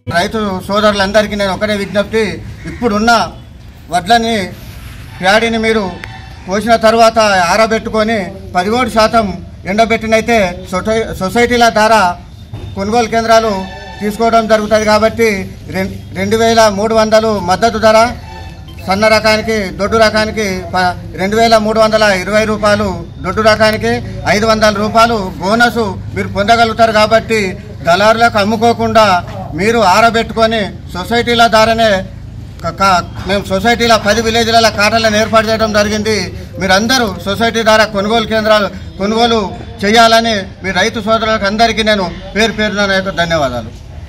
రైతు సోదరులందరికీ నేను ఒకటే విజ్ఞప్తి ఇప్పుడున్న వడ్లని ప్యాడీని మీరు పోసిన తర్వాత ఆరబెట్టుకొని పదిహేడు శాతం ఎండబెట్టినైతే సొసై సొసైటీల ద్వారా కొనుగోలు కేంద్రాలు తీసుకోవడం జరుగుతుంది కాబట్టి రెం- రెండు వేల మూడు వందలు మద్దతు ధర సన్న రకానికి దొడ్డు రకానికి ప- రెండు వేల మూడు వందల ఇరవై రూపాయలు దొడ్డు రకానికి ఐదు వందల రూపాయలు బోనస్ మీరు పొందగలుగుతారు కాబట్టి దళారులకు అమ్ముకోకుండా మీరు ఆరబెట్టుకొని సొసైటీల ద్వారానే క- క- మేము సొసైటీలో పది విలేజ్లలో కాటలను ఏర్పాటు చేయడం జరిగింది మీరందరూ సొసైటీ ద్వారా కొనుగోలు కేంద్రాలు కొనుగోలు చేయాలని మీ రైతు సోదరులకు అందరికీ నేను పేరు పేరున నా యొక్క ధన్యవాదాలు